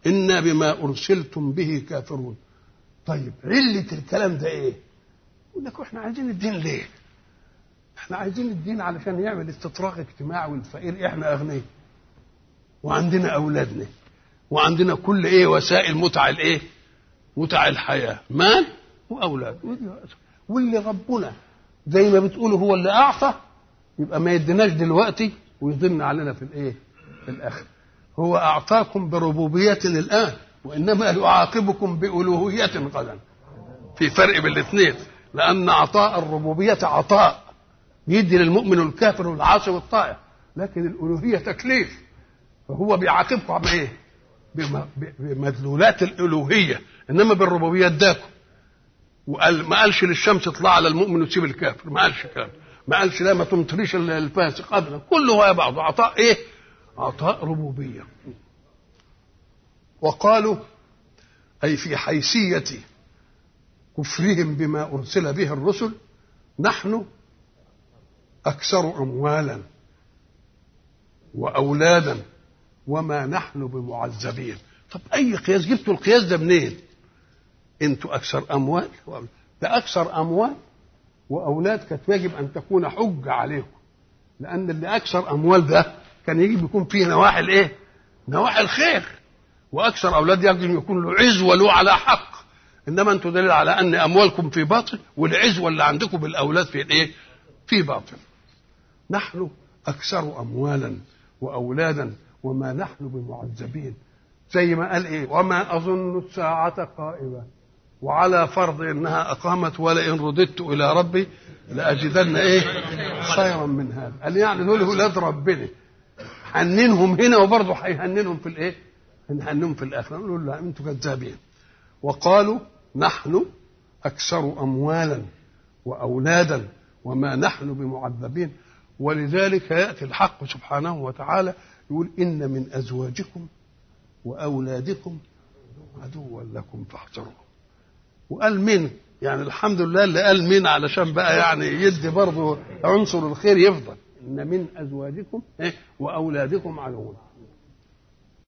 إنا بما أرسلتم به كافرون طيب علة الكلام ده إيه يقول لك إحنا عايزين الدين ليه إحنا عايزين الدين علشان يعمل استطراق اجتماعي والفقير إحنا أغنياء وعندنا أولادنا وعندنا كل إيه وسائل متع الإيه متع الحياة مال وأولاد واللي ربنا زي ما بتقولوا هو اللي أعطى يبقى ما يديناش دلوقتي ويضن علينا في الإيه في الآخر هو أعطاكم بربوبية الآن وإنما يعاقبكم بألوهية غدا في فرق بين الاثنين لأن عطاء الربوبية عطاء يدي للمؤمن والكافر والعاصي والطائع لكن الألوهية تكليف فهو بيعاقبكم على إيه؟ بمدلولات الألوهية إنما بالربوبية اداكم وقال ما قالش للشمس اطلع على المؤمن وتسيب الكافر ما قالش كده ما قالش لا ما تمطريش الفاسق ابدا كله هو بعضه عطاء ايه؟ عطاء ربوبيه وقالوا اي في حيثيه كفرهم بما ارسل به الرسل نحن اكثر اموالا واولادا وما نحن بمعذبين طب اي قياس جبتوا القياس ده منين انتوا اكثر اموال ده اكثر اموال واولاد كانت يجب ان تكون حجه عليكم لان اللي اكثر اموال ده كان يجب يكون فيه نواحي الايه نواحي الخير واكثر اولاد يجب يكون له عزوه له على حق انما انتوا دليل على ان اموالكم في باطل والعزوه اللي عندكم بالاولاد في الايه في باطل نحن اكثر اموالا واولادا وما نحن بمعذبين زي ما قال ايه وما اظن الساعه قائمه وعلى فرض انها اقامت ولئن رددت الى ربي لاجدن ايه خيرا من هذا قال يعني دول ولاد ربنا حننهم هنا وبرضه هيهننهم في الايه هنهنهم في الاخره نقول لا انتم كذابين وقالوا نحن اكثر اموالا واولادا وما نحن بمعذبين ولذلك ياتي الحق سبحانه وتعالى يقول ان من ازواجكم واولادكم عدوا لكم فاحذروه وقال من يعني الحمد لله اللي قال من علشان بقى يعني يدي برضه عنصر الخير يفضل ان من ازواجكم واولادكم عدوا